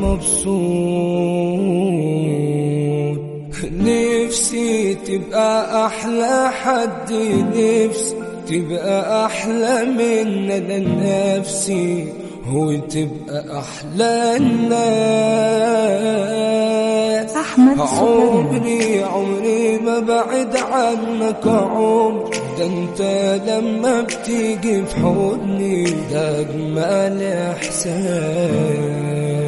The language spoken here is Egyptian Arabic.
مبسوط نفسي تبقى أحلى حد نفسي تبقى أحلى من أنا نفسي وتبقى أحلى الناس أحمد سليمان عمري عمري ما بعد عنك عمر ده انت لما بتيجي في حضني ده اجمل احساس